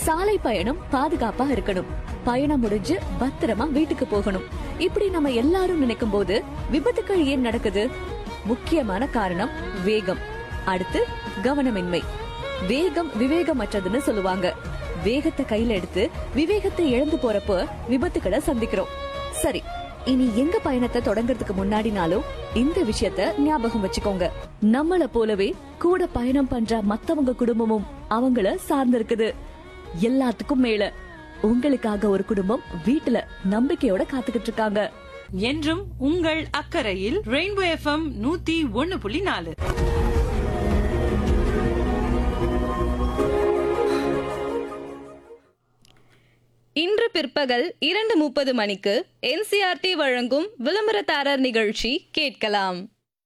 சாலை பயணம் பாதுகாப்பா இருக்கணும் பயணம் முடிஞ்சு பத்திரமா வீட்டுக்கு போகணும் இப்படி நம்ம எல்லாரும் நினைக்கும் போது விபத்துக்கள் ஏன் நடக்குது முக்கியமான காரணம் வேகம் அடுத்து கவனமின்மை வேகம் விவேகமற்றதுன்னு சொல்லுவாங்க வேகத்தை கையில எடுத்து விவேகத்தை இழந்து போறப்போ விபத்துக்களை சந்திக்கிறோம் சரி இனி எங்க பயணத்தை தொடங்குறதுக்கு முன்னாடினாலும் இந்த விஷயத்த ஞாபகம் வச்சுக்கோங்க நம்மள போலவே கூட பயணம் பண்ற மத்தவங்க குடும்பமும் அவங்கள சார்ந்திருக்குது எல்லாத்துக்கும் மேல உங்களுக்காக ஒரு குடும்பம் வீட்டுல நம்பிக்கையோட காத்துக்கிட்டு இருக்காங்க என்றும் உங்கள் அக்கறையில் ரெயின்போ எஃப்எம் நூத்தி ஒன்னு புள்ளி நாலு இன்று பிற்பகல் இரண்டு முப்பது மணிக்கு என்சிஆர்டி வழங்கும் விளம்பரதாரர் நிகழ்ச்சி கேட்கலாம்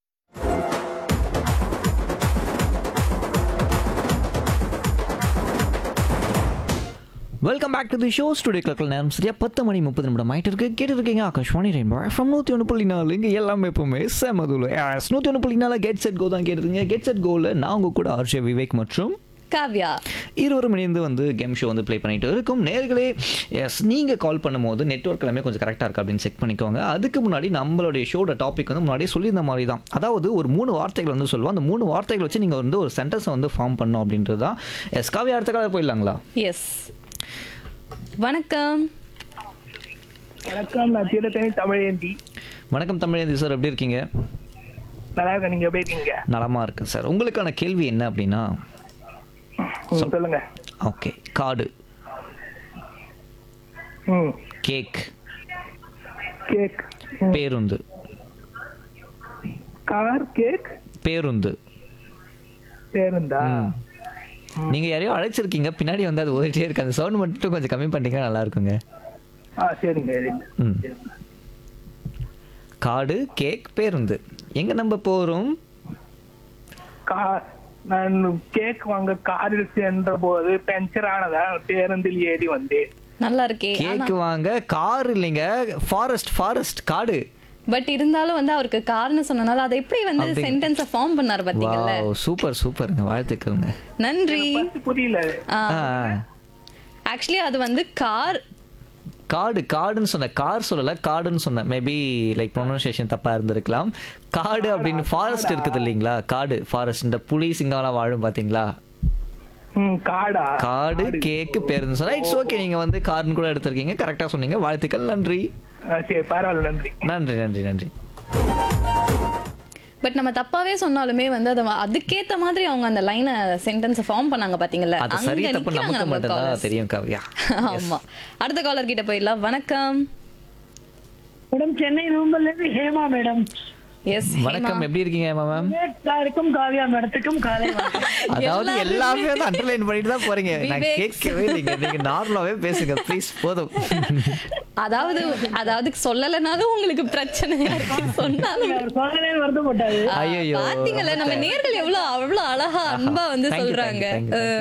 welcome back to the show studio கிளக்கில் நேரம் சரியா பத்து மணி முப்பது நிமிடம் ஆயிட்டு இருக்கு கேட்டு இருக்கீங்க ஆகாஷ்வாணி ரெயின்போ ஃப்ரம் நூற்றி ஒன்று புள்ளி நாலு இங்கே எல்லாமே எப்பவுமே செமதுல நூற்றி ஒன்று புள்ளி நாலு கெட் செட் கோ தான் கேட்டுருக்கீங்க கெட் செட் கோவில் நான் உங்க கூட ஆர்ஷே விவேக் மற்றும் காவ்யா இருவரும் இணைந்து வந்து கேம் ஷோ வந்து ப்ளே பண்ணிட்டு இருக்கும் நேர்களே எஸ் நீங்கள் கால் பண்ணும்போது நெட்ஒர்க் எல்லாமே கொஞ்சம் கரெக்டாக இருக்கு அப்படின்னு செக் பண்ணிக்கோங்க அதுக்கு முன்னாடி நம்மளுடைய ஷோட டாபிக் வந்து முன்னாடியே சொல்லியிருந்த மாதிரி தான் அதாவது ஒரு மூணு வார்த்தைகள் வந்து சொல்லுவோம் அந்த மூணு வார்த்தைகள் வச்சு நீங்கள் வந்து ஒரு சென்டென்ஸை வந்து ஃபார்ம் பண்ணணும் அப்படின்றது தான் எஸ் காவியா அடுத்த காலம் போயிடலாங்களா எஸ் வணக்கம் வணக்கம் நான் தீரத்தனி தமிழேந்தி வணக்கம் தமிழேந்தி சார் எப்படி இருக்கீங்க நல்லா இருக்க நீங்க எப்படி இருக்கீங்க நலமா இருக்கேன் சார் உங்களுக்கான கேள்வி என்ன அப்படின்னா ம், சொல்லுங்க ஓகே காடு ம் கேக் கேக் பேருந்து கார் கேக் பேருந்து பேருந்தா ம். நீங்க யாரையோ அழைச்சிருக்கீங்க பின்னாடி வந்து அது ஓடிட்டே இருக்கு அந்த சவுண்ட் மட்டும் கொஞ்சம் கம்மி பண்ணிட்டீங்கன்னா நல்லா இருக்குங்க ஆ சரிங்க சரிங்க. ம் காடு கேக் பேருந்து எங்க நம்ம போறோம் கா- நான் கேக் வாங்க காரில் சென்ற போது பஞ்சர் ஆனதா பேருந்தில் ஏறி வந்தேன் நல்லா இருக்கே கேக் வாங்க கார் இல்லைங்க ஃபாரஸ்ட் ஃபாரஸ்ட் காடு பட் இருந்தாலும் வந்து அவருக்கு காரணம் சொன்னனால அதை எப்படி வந்து அப்படி- சென்டென்ஸை ஃபார்ம் பண்ணாரு பாத்தீங்கல்ல வாவ் சூப்பர் சூப்பருங்க வாழ்த்துக்கள்ங்க நன்றி பஸ் புரியல ஆ ஆக்சுவலி அது வந்து கார் காடு காடுன்னு சொன்னேன் கார் சொல்லல காடுன்னு சொன்னேன் மேபி லைக் ப்ரொனன்சியேஷன் தப்பா இருந்திருக்கலாம் காடு அப்படின்னு ஃபாரஸ்ட் இருக்குது இல்லைங்களா காடு ஃபாரஸ்ட் இந்த புலி சிங்காலாம் வாழும் பாத்தீங்களா ம் காடா காடு கேக்கு பேருந்து சொன்னா இட்ஸ் ஓகே நீங்க வந்து கார்னு கூட எடுத்திருக்கீங்க கரெக்டா சொன்னீங்க வாழ்த்துக்கள் நன்றி ஆ, சரி பரவாயில்ல நன்றி நன்றி நன்றி நன்றி பட் நம்ம தப்பாவே சொன்னாலுமே வந்து அதை அதுக்கேத்த மாதிரி அவங்க அந்த லைனை சென்டென்ஸை ஃபார்ம் பண்ணாங்க பாத்தீங்கல்ல அது அங்க சரி தப்பு நிக்கிறாங்க நமக்கு நம்ம மட்டும்தான் callers. தெரியும் காவியா ஆமா அடுத்த காலர் கிட்ட போயிடலாம் வணக்கம் மேடம் சென்னை நூம்பல்ல இருந்து ஹேமா மேடம் எஸ் வணக்கம் எப்படி இருக்கீங்க மேம் சாருக்கும் காவியா மேடத்துக்கும் காலை வணக்கம். அதாவது எல்லாமே வந்து அண்டர்லைன் பண்ணிட்டு தான் போறீங்க நான் விவேக். கேட்கவே இல்லைங்க நீங்க நார்மலாவே பேசுங்க ப்ளீஸ் போதும் அதாவது அதாவது சொல்லலைனாலும் உங்களுக்கு பிரச்சனையா இருக்கு சொன்னாலும் அவர் சொல்லலேன்னு வருத்தப்பட்டாரு ஐயோ பாத்தீங்கல்ல நம்ம நேர்கள் எவ்வளவு அவ்வளவு அழகா அன்பா வந்து Thank you, thank you, சொல்றாங்க thank you, thank you.